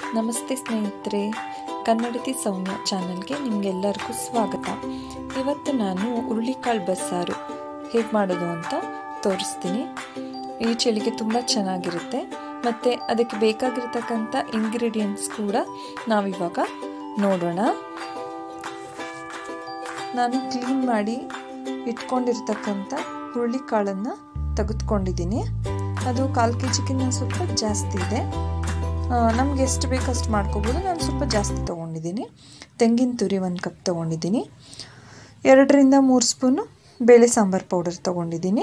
ನಮಸ್ತೆ ಸ್ನೇಹಿತರೆ ಕನ್ನಡತಿ ಸೌಮ್ಯ ಚಾನಲ್ಗೆ ನಿಮಗೆಲ್ಲರಿಗೂ ಸ್ವಾಗತ ಇವತ್ತು ನಾನು ಹುರುಳಿಕಾಳು ಬಸ್ಸಾರು ಹೇಗೆ ಮಾಡೋದು ಅಂತ ತೋರಿಸ್ತೀನಿ ಈ ಚಳಿಗೆ ತುಂಬ ಚೆನ್ನಾಗಿರುತ್ತೆ ಮತ್ತು ಅದಕ್ಕೆ ಬೇಕಾಗಿರ್ತಕ್ಕಂಥ ಇಂಗ್ರೀಡಿಯೆಂಟ್ಸ್ ಕೂಡ ನಾವಿವಾಗ ನೋಡೋಣ ನಾನು ಕ್ಲೀನ್ ಮಾಡಿ ಇಟ್ಕೊಂಡಿರ್ತಕ್ಕಂಥ ಹುರುಳಿಕಾಳನ್ನು ತೆಗೆದುಕೊಂಡಿದ್ದೀನಿ ಅದು ಕಾಲು ಕೆ ಜಿಗಿಂತ ಸ್ವಲ್ಪ ಜಾಸ್ತಿ ಇದೆ ನಮ್ಗೆ ಎಷ್ಟು ಬೇಕು ಅಷ್ಟು ಮಾಡ್ಕೋಬೋದು ನಾನು ಸ್ವಲ್ಪ ಜಾಸ್ತಿ ತೊಗೊಂಡಿದ್ದೀನಿ ತೆಂಗಿನ ತುರಿ ಒಂದು ಕಪ್ ತೊಗೊಂಡಿದ್ದೀನಿ ಎರಡರಿಂದ ಮೂರು ಸ್ಪೂನು ಬೇಳೆ ಸಾಂಬಾರು ಪೌಡರ್ ತೊಗೊಂಡಿದ್ದೀನಿ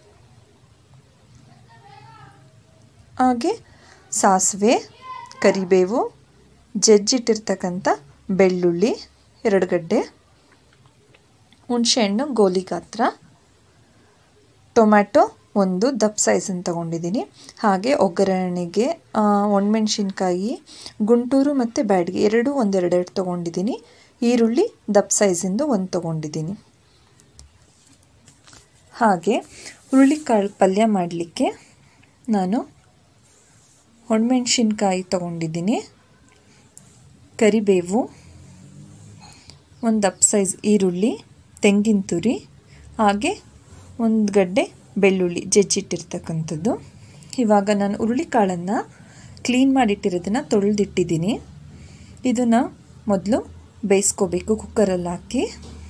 ಹಾಗೆ ಸಾಸಿವೆ ಕರಿಬೇವು ಜಜ್ಜಿಟ್ಟಿರ್ತಕ್ಕಂಥ ಬೆಳ್ಳುಳ್ಳಿ ಎರಡು ಗಡ್ಡೆ ಹುಣಸೆಹಣ್ಣು ಗೋಲಿ ಗಾತ್ರ ಟೊಮ್ಯಾಟೊ ಒಂದು ದಪ್ಪ ಸೈಜನ್ನು ತೊಗೊಂಡಿದ್ದೀನಿ ಹಾಗೆ ಒಗ್ಗರಣೆಗೆ ಒಣಮೆಣ್ಸಿನ್ಕಾಯಿ ಗುಂಟೂರು ಮತ್ತು ಬ್ಯಾಡ್ಗೆ ಎರಡು ಒಂದೆರಡೆರಡು ತೊಗೊಂಡಿದ್ದೀನಿ ಈರುಳ್ಳಿ ದಪ್ಪ ಸೈಜಿಂದು ಒಂದು ತೊಗೊಂಡಿದ್ದೀನಿ ಹಾಗೆ ಹುರುಳಿಕಾಳು ಪಲ್ಯ ಮಾಡಲಿಕ್ಕೆ ನಾನು ಒಣಮೆಣ್ಸಿನ್ಕಾಯಿ ತೊಗೊಂಡಿದ್ದೀನಿ ಕರಿಬೇವು ಒಂದು ದಪ್ಪ ಸೈಜ್ ಈರುಳ್ಳಿ ತೆಂಗಿನ ತುರಿ ಹಾಗೆ ಒಂದು ಗಡ್ಡೆ ಬೆಳ್ಳುಳ್ಳಿ ಜಜ್ಜಿಟ್ಟಿರ್ತಕ್ಕಂಥದ್ದು ಇವಾಗ ನಾನು ಹುರುಳಿಕಾಳನ್ನು ಕ್ಲೀನ್ ಮಾಡಿಟ್ಟಿರೋದನ್ನು ತೊಳೆದಿಟ್ಟಿದ್ದೀನಿ ಇದನ್ನು ಮೊದಲು ಬೇಯಿಸ್ಕೋಬೇಕು ಕುಕ್ಕರಲ್ಲಿ ಹಾಕಿ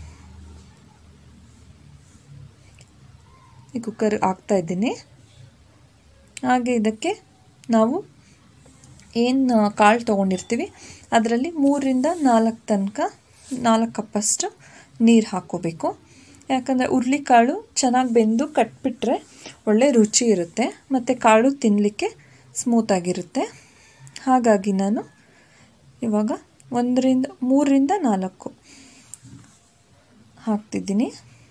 ಈ ಕುಕ್ಕರ್ ಹಾಕ್ತಾ ಇದ್ದೀನಿ ಹಾಗೆ ಇದಕ್ಕೆ ನಾವು ಏನು ಕಾಳು ತೊಗೊಂಡಿರ್ತೀವಿ ಅದರಲ್ಲಿ ಮೂರರಿಂದ ನಾಲ್ಕು ತನಕ ನಾಲ್ಕು ಕಪ್ಪಷ್ಟು ನೀರು ಹಾಕ್ಕೋಬೇಕು ಯಾಕಂದರೆ ಹುರುಳಿಕಾಳು ಚೆನ್ನಾಗಿ ಬೆಂದು ಕಟ್ಬಿಟ್ರೆ ಒಳ್ಳೆ ರುಚಿ ಇರುತ್ತೆ ಮತ್ತು ಕಾಳು ತಿನ್ನಲಿಕ್ಕೆ ಸ್ಮೂತಾಗಿರುತ್ತೆ ಹಾಗಾಗಿ ನಾನು ಇವಾಗ ಒಂದರಿಂದ ಮೂರರಿಂದ ನಾಲ್ಕು ಹಾಕ್ತಿದ್ದೀನಿ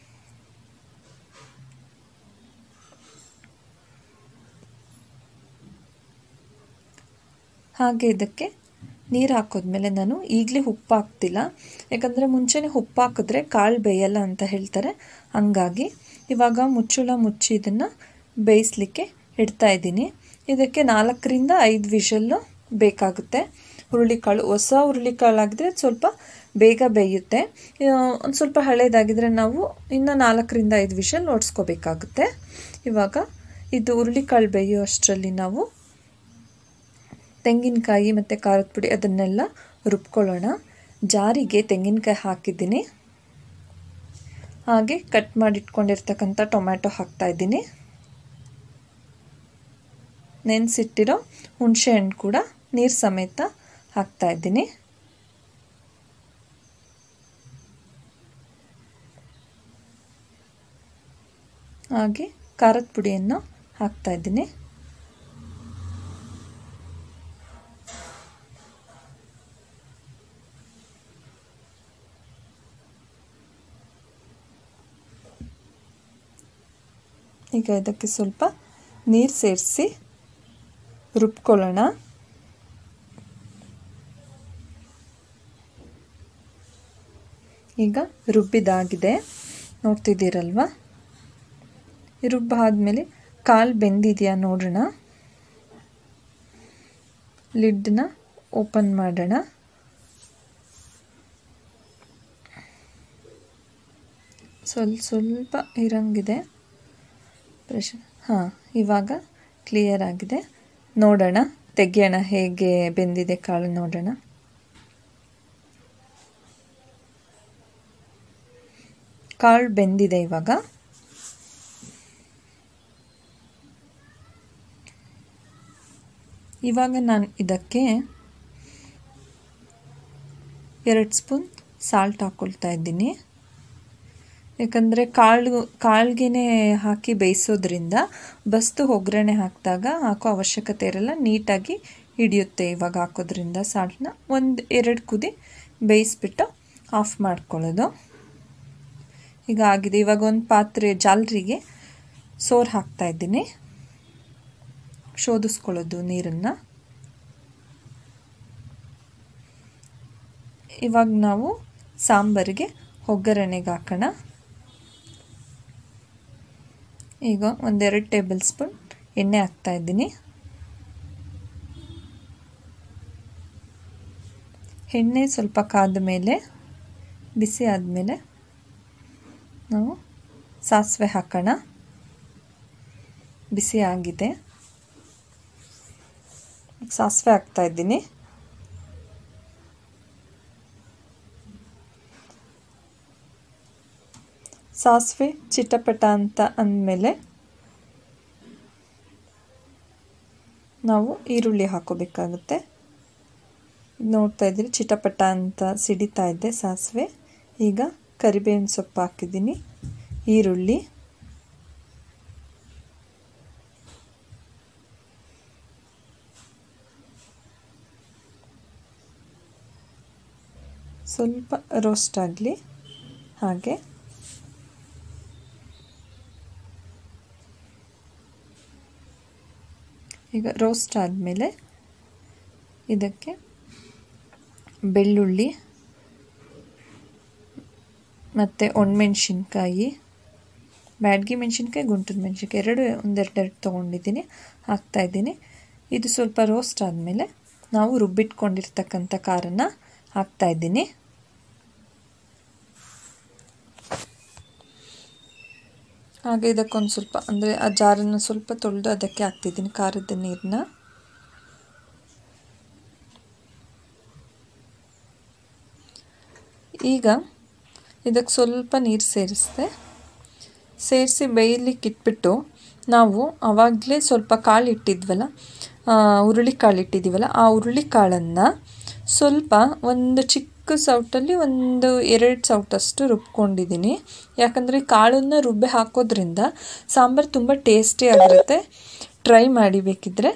ಹಾಗೆ ಇದಕ್ಕೆ ನೀರು ಹಾಕೋದ್ಮೇಲೆ ನಾನು ಈಗಲೇ ಉಪ್ಪು ಹಾಕ್ತಿಲ್ಲ ಯಾಕಂದರೆ ಮುಂಚೆನೇ ಉಪ್ಪು ಹಾಕಿದ್ರೆ ಕಾಳು ಬೇಯಲ್ಲ ಅಂತ ಹೇಳ್ತಾರೆ ಹಂಗಾಗಿ ಇವಾಗ ಮುಚ್ಚಳ ಮುಚ್ಚಿ ಇದನ್ನು ಬೇಯಿಸ್ಲಿಕ್ಕೆ ಇಡ್ತಾ ಇದ್ದೀನಿ ಇದಕ್ಕೆ ನಾಲ್ಕರಿಂದ ಐದು ವಿಷಲ್ಲು ಬೇಕಾಗುತ್ತೆ ಹುರುಳಿಕಾಳು ಹೊಸ ಹುರುಳಿಕಾಳಾಗಿದ್ರೆ ಸ್ವಲ್ಪ ಬೇಗ ಬೇಯುತ್ತೆ ಒಂದು ಸ್ವಲ್ಪ ಹಳೇದಾಗಿದ್ದರೆ ನಾವು ಇನ್ನು ನಾಲ್ಕರಿಂದ ಐದು ವಿಷಲ್ ಓಡಿಸ್ಕೋಬೇಕಾಗುತ್ತೆ ಇವಾಗ ಇದು ಹುರುಳಿಕಾಳು ಬೇಯೋ ಅಷ್ಟರಲ್ಲಿ ನಾವು ತೆಂಗಿನಕಾಯಿ ಮತ್ತು ಖಾರದ ಪುಡಿ ಅದನ್ನೆಲ್ಲ ರುಬ್ಕೊಳ್ಳೋಣ ಜಾರಿಗೆ ತೆಂಗಿನಕಾಯಿ ಹಾಕಿದ್ದೀನಿ ಹಾಗೆ ಕಟ್ ಮಾಡಿಟ್ಕೊಂಡಿರ್ತಕ್ಕಂಥ ಟೊಮ್ಯಾಟೊ ಹಾಕ್ತಾಯಿದ್ದೀನಿ ನೆನೆಸಿಟ್ಟಿರೋ ಹುಣಸೆ ಹಣ್ಣು ಕೂಡ ನೀರು ಸಮೇತ ಹಾಕ್ತಾಯಿದ್ದೀನಿ ಹಾಗೆ ಖಾರದ ಪುಡಿಯನ್ನು ಹಾಕ್ತಾಯಿದ್ದೀನಿ ಈಗ ಇದಕ್ಕೆ ಸ್ವಲ್ಪ ನೀರು ಸೇರಿಸಿ ರುಬ್ಕೊಳ್ಳೋಣ ಈಗ ರುಬ್ಬಿದಾಗಿದೆ ನೋಡ್ತಿದ್ದೀರಲ್ವ ರುಬ್ಬಾದ್ಮೇಲೆ ಕಾಲು ಬೆಂದಿದೆಯಾ ನೋಡೋಣ ಲಿಡ್ನ ಓಪನ್ ಮಾಡೋಣ ಸ್ವಲ್ಪ ಸ್ವಲ್ಪ ಇರಂಗಿದೆ ಪ್ರೆಷರ್ ಹಾಂ ಇವಾಗ ಕ್ಲಿಯರ್ ಆಗಿದೆ ನೋಡೋಣ ತೆಗೆಯೋಣ ಹೇಗೆ ಬೆಂದಿದೆ ಕಾಳು ನೋಡೋಣ ಕಾಳು ಬೆಂದಿದೆ ಇವಾಗ ಇವಾಗ ನಾನು ಇದಕ್ಕೆ ಎರಡು ಸ್ಪೂನ್ ಸಾಲ್ಟ್ ಹಾಕ್ಕೊಳ್ತಾ ಇದ್ದೀನಿ ಯಾಕಂದರೆ ಕಾಳು ಕಾಳಿಗೆ ಹಾಕಿ ಬೇಯಿಸೋದ್ರಿಂದ ಬಸ್ತು ಒಗ್ಗರಣೆ ಹಾಕಿದಾಗ ಹಾಕೋ ಅವಶ್ಯಕತೆ ಇರಲ್ಲ ನೀಟಾಗಿ ಹಿಡಿಯುತ್ತೆ ಇವಾಗ ಹಾಕೋದ್ರಿಂದ ಸಾಲ್ಟನ್ನ ಒಂದು ಎರಡು ಕುದಿ ಬೇಯಿಸ್ಬಿಟ್ಟು ಆಫ್ ಮಾಡ್ಕೊಳ್ಳೋದು ಈಗ ಆಗಿದೆ ಇವಾಗ ಒಂದು ಪಾತ್ರೆ ಜಾಲರಿಗೆ ಸೋರು ಹಾಕ್ತಾಯಿದ್ದೀನಿ ಶೋಧಿಸ್ಕೊಳ್ಳೋದು ನೀರನ್ನು ಇವಾಗ ನಾವು ಸಾಂಬಾರಿಗೆ ಒಗ್ಗರಣೆಗೆ ಹಾಕೋಣ ಈಗ ಒಂದೆರಡು ಟೇಬಲ್ ಸ್ಪೂನ್ ಎಣ್ಣೆ ಹಾಕ್ತಾಯಿದ್ದೀನಿ ಎಣ್ಣೆ ಸ್ವಲ್ಪ ಕಾದ ಮೇಲೆ ಬಿಸಿ ಆದಮೇಲೆ ನಾವು ಸಾಸಿವೆ ಹಾಕೋಣ ಬಿಸಿ ಆಗಿದೆ ಸಾಸಿವೆ ಹಾಕ್ತಾ ಇದ್ದೀನಿ ಸಾಸಿವೆ ಚಿಟಪಟ ಅಂತ ಅಂದಮೇಲೆ ನಾವು ಈರುಳ್ಳಿ ಹಾಕೋಬೇಕಾಗುತ್ತೆ ನೋಡ್ತಾ ಇದ್ದೀರಿ ಚಿಟಪಟ ಅಂತ ಸಿಡಿತಾ ಇದೆ ಸಾಸಿವೆ ಈಗ ಕರಿಬೇವಿನ ಸೊಪ್ಪು ಹಾಕಿದ್ದೀನಿ ಈರುಳ್ಳಿ ಸ್ವಲ್ಪ ರೋಸ್ಟ್ ಆಗಲಿ ಹಾಗೆ ಈಗ ರೋಸ್ಟ್ ಆದಮೇಲೆ ಇದಕ್ಕೆ ಬೆಳ್ಳುಳ್ಳಿ ಮತ್ತು ಒಣಮೆಣ್ಸಿನ್ಕಾಯಿ ಬ್ಯಾಡ್ಗಿ ಮೆಣಸಿನ್ಕಾಯಿ ಗುಂಟೂರು ಮೆಣಸಿನ್ಕಾಯಿ ಎರಡು ಒಂದೆರಡೆರಡು ತೊಗೊಂಡಿದ್ದೀನಿ ಹಾಕ್ತಾಯಿದ್ದೀನಿ ಇದು ಸ್ವಲ್ಪ ರೋಸ್ಟ್ ಆದಮೇಲೆ ನಾವು ರುಬ್ಬಿಟ್ಕೊಂಡಿರ್ತಕ್ಕಂಥ ಖಾರನ ಹಾಕ್ತಾಯಿದ್ದೀನಿ ಹಾಗೆ ಇದಕ್ಕೊಂದು ಸ್ವಲ್ಪ ಅಂದರೆ ಆ ಜಾರನ್ನು ಸ್ವಲ್ಪ ತೊಳೆದು ಅದಕ್ಕೆ ಹಾಕ್ತಿದ್ದೀನಿ ಖಾರದ ನೀರನ್ನ ಈಗ ಇದಕ್ಕೆ ಸ್ವಲ್ಪ ನೀರು ಸೇರಿಸಿದೆ ಸೇರಿಸಿ ಬೇಯಲಿಕ್ಕೆ ಇಟ್ಬಿಟ್ಟು ನಾವು ಆವಾಗಲೇ ಸ್ವಲ್ಪ ಕಾಳು ಇಟ್ಟಿದ್ವಲ್ಲ ಹುರುಳಿ ಕಾಳು ಇಟ್ಟಿದ್ದೀವಲ್ಲ ಆ ಹುರುಳಿ ಕಾಳನ್ನು ಸ್ವಲ್ಪ ಒಂದು ಚಿಕ್ಕ ಸೌಟಲ್ಲಿ ಒಂದು ಎರಡು ಸೌಟಷ್ಟು ರುಬ್ಕೊಂಡಿದ್ದೀನಿ ಯಾಕಂದರೆ ಕಾಳನ್ನು ರುಬ್ಬಿ ಹಾಕೋದ್ರಿಂದ ಸಾಂಬಾರು ತುಂಬ ಟೇಸ್ಟಿಯಾಗಿರುತ್ತೆ ಟ್ರೈ ಮಾಡಿ ಬೇಕಿದ್ದರೆ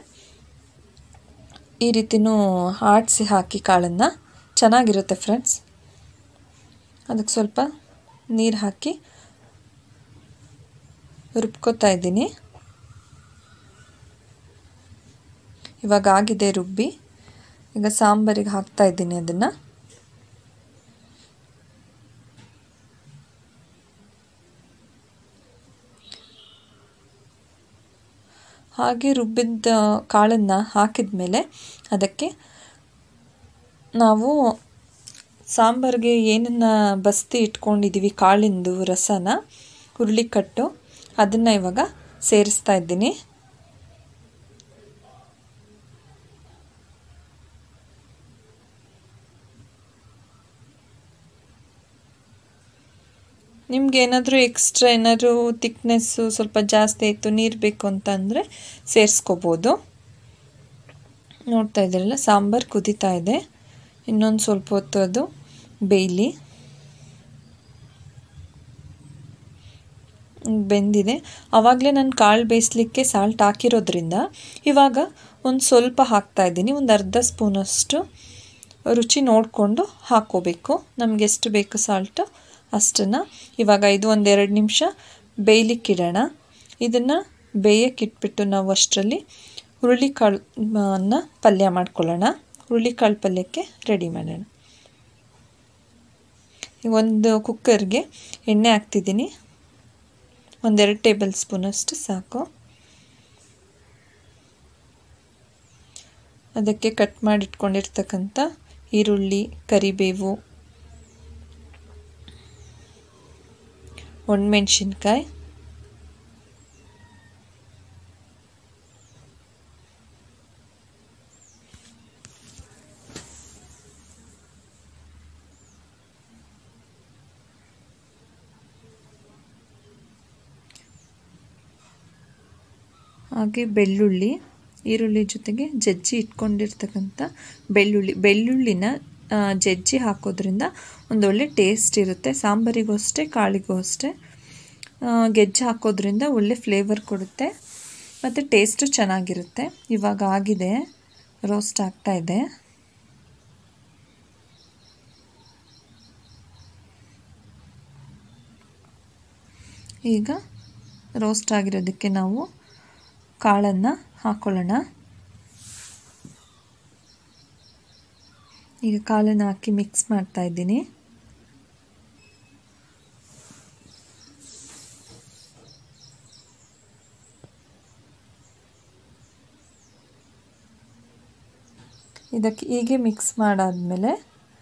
ಈ ರೀತಿನೂ ಆಡಿಸಿ ಹಾಕಿ ಕಾಳನ್ನು ಚೆನ್ನಾಗಿರುತ್ತೆ ಫ್ರೆಂಡ್ಸ್ ಅದಕ್ಕೆ ಸ್ವಲ್ಪ ನೀರು ಹಾಕಿ ರುಬ್ಕೋತಾ ಇದ್ದೀನಿ ಇವಾಗ ಆಗಿದೆ ರುಬ್ಬಿ ಈಗ ಸಾಂಬಾರಿಗೆ ಹಾಕ್ತಾ ಇದ್ದೀನಿ ಅದನ್ನು ಹಾಗೆ ರುಬ್ಬಿದ್ದ ಕಾಳನ್ನು ಹಾಕಿದ ಮೇಲೆ ಅದಕ್ಕೆ ನಾವು ಸಾಂಬಾರಿಗೆ ಏನನ್ನು ಬಸ್ತಿ ಇಟ್ಕೊಂಡಿದ್ದೀವಿ ಕಾಳಿಂದು ರಸನ ಹುರುಳಿಕಟ್ಟು ಅದನ್ನು ಇವಾಗ ಸೇರಿಸ್ತಾ ಇದ್ದೀನಿ ನಿಮ್ಗೆ ಏನಾದರೂ ಎಕ್ಸ್ಟ್ರಾ ಏನಾದರೂ ತಿಕ್ನೆಸ್ಸು ಸ್ವಲ್ಪ ಜಾಸ್ತಿ ಆಯಿತು ನೀರು ಬೇಕು ಅಂತ ಅಂದರೆ ಸೇರಿಸ್ಕೋಬೋದು ನೋಡ್ತಾ ಇದ್ದೀರಲ್ಲ ಸಾಂಬಾರು ಕುದೀತಾ ಇದೆ ಇನ್ನೊಂದು ಸ್ವಲ್ಪ ಹೊತ್ತು ಅದು ಬೇಯಲಿ ಬೆಂದಿದೆ ಆವಾಗಲೇ ನಾನು ಕಾಳು ಬೇಯಿಸ್ಲಿಕ್ಕೆ ಸಾಲ್ಟ್ ಹಾಕಿರೋದ್ರಿಂದ ಇವಾಗ ಒಂದು ಸ್ವಲ್ಪ ಹಾಕ್ತಾ ಇದ್ದೀನಿ ಒಂದು ಅರ್ಧ ಸ್ಪೂನಷ್ಟು ರುಚಿ ನೋಡಿಕೊಂಡು ಹಾಕ್ಕೋಬೇಕು ನಮ್ಗೆ ಎಷ್ಟು ಬೇಕು ಸಾಲ್ಟು ಅಷ್ಟನ್ನು ಇವಾಗ ಇದು ಒಂದೆರಡು ನಿಮಿಷ ಬೇಯಲಿಕ್ಕಿಡೋಣ ಇದನ್ನು ಬೇಯಕ್ಕಿಟ್ಬಿಟ್ಟು ನಾವು ಅಷ್ಟರಲ್ಲಿ ಹುರುಳಿಕಾಳು ಅನ್ನ ಪಲ್ಯ ಮಾಡ್ಕೊಳ್ಳೋಣ ಹುರುಳಿಕಾಳು ಪಲ್ಯಕ್ಕೆ ರೆಡಿ ಮಾಡೋಣ ಒಂದು ಕುಕ್ಕರ್ಗೆ ಎಣ್ಣೆ ಹಾಕ್ತಿದ್ದೀನಿ ಒಂದೆರಡು ಟೇಬಲ್ ಸ್ಪೂನಷ್ಟು ಸಾಕು ಅದಕ್ಕೆ ಕಟ್ ಮಾಡಿಟ್ಕೊಂಡಿರ್ತಕ್ಕಂಥ ಈರುಳ್ಳಿ ಕರಿಬೇವು ಒಣಮೆಣ್ಸಿನ್ಕಾಯಿ ಹಾಗೆ ಬೆಳ್ಳುಳ್ಳಿ ಈರುಳ್ಳಿ ಜೊತೆಗೆ ಜಜ್ಜಿ ಇಟ್ಕೊಂಡಿರ್ತಕ್ಕಂಥ ಬೆಳ್ಳುಳ್ಳಿ ಬೆಳ್ಳುಳ್ಳಿನ ಜಜ್ಜಿ ಹಾಕೋದ್ರಿಂದ ಒಂದೊಳ್ಳೆ ಟೇಸ್ಟ್ ಇರುತ್ತೆ ಸಾಂಬಾರಿಗೂ ಅಷ್ಟೇ ಕಾಳಿಗೂ ಅಷ್ಟೇ ಗೆಜ್ಜೆ ಹಾಕೋದ್ರಿಂದ ಒಳ್ಳೆ ಫ್ಲೇವರ್ ಕೊಡುತ್ತೆ ಮತ್ತು ಟೇಸ್ಟು ಚೆನ್ನಾಗಿರುತ್ತೆ ಇವಾಗ ಆಗಿದೆ ರೋಸ್ಟ್ ಆಗ್ತಾ ಇದೆ ಈಗ ರೋಸ್ಟ್ ಆಗಿರೋದಕ್ಕೆ ನಾವು ಕಾಳನ್ನು ಹಾಕ್ಕೊಳ್ಳೋಣ ಈಗ ಕಾಳನ್ನು ಹಾಕಿ ಮಿಕ್ಸ್ ಮಾಡ್ತಾ ಇದ್ದೀನಿ ಇದಕ್ಕೆ ಹೀಗೆ ಮಿಕ್ಸ್ ಮಾಡಾದಮೇಲೆ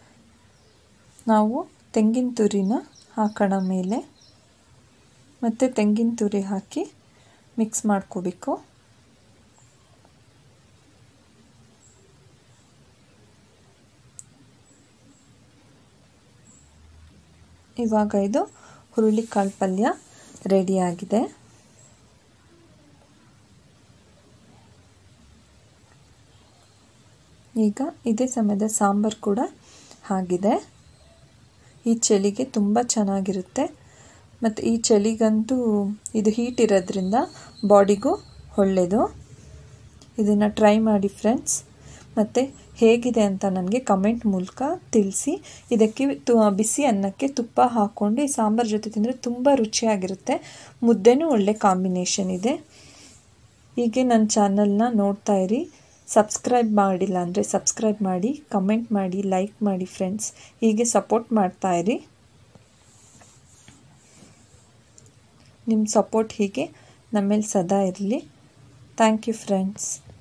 ನಾವು ತೆಂಗಿನ ತುರಿನ ಹಾಕೋಣ ಮೇಲೆ ಮತ್ತು ತೆಂಗಿನ ತುರಿ ಹಾಕಿ ಮಿಕ್ಸ್ ಮಾಡ್ಕೋಬೇಕು ಇವಾಗ ಇದು ಹುರುಳಿಕಾಳು ಪಲ್ಯ ರೆಡಿಯಾಗಿದೆ ಈಗ ಇದೇ ಸಮಯದ ಸಾಂಬಾರು ಕೂಡ ಆಗಿದೆ ಈ ಚಳಿಗೆ ತುಂಬ ಚೆನ್ನಾಗಿರುತ್ತೆ ಮತ್ತು ಈ ಚಳಿಗಂತೂ ಇದು ಹೀಟ್ ಇರೋದ್ರಿಂದ ಬಾಡಿಗೂ ಒಳ್ಳೆಯದು ಇದನ್ನು ಟ್ರೈ ಮಾಡಿ ಫ್ರೆಂಡ್ಸ್ ಮತ್ತು ಹೇಗಿದೆ ಅಂತ ನನಗೆ ಕಮೆಂಟ್ ಮೂಲಕ ತಿಳಿಸಿ ಇದಕ್ಕೆ ತು ಬಿಸಿ ಅನ್ನಕ್ಕೆ ತುಪ್ಪ ಹಾಕ್ಕೊಂಡು ಈ ಸಾಂಬಾರು ಜೊತೆ ತಿಂದರೆ ತುಂಬ ರುಚಿಯಾಗಿರುತ್ತೆ ಮುದ್ದೆನೂ ಒಳ್ಳೆ ಕಾಂಬಿನೇಷನ್ ಇದೆ ಹೀಗೆ ನನ್ನ ಚಾನಲ್ನ ನೋಡ್ತಾ ಇರಿ ಸಬ್ಸ್ಕ್ರೈಬ್ ಮಾಡಿಲ್ಲ ಅಂದರೆ ಸಬ್ಸ್ಕ್ರೈಬ್ ಮಾಡಿ ಕಮೆಂಟ್ ಮಾಡಿ ಲೈಕ್ ಮಾಡಿ ಫ್ರೆಂಡ್ಸ್ ಹೀಗೆ ಸಪೋರ್ಟ್ ಮಾಡ್ತಾ ಇರಿ ನಿಮ್ಮ ಸಪೋರ್ಟ್ ಹೀಗೆ ನಮ್ಮೇಲೆ ಸದಾ ಇರಲಿ ಥ್ಯಾಂಕ್ ಯು ಫ್ರೆಂಡ್ಸ್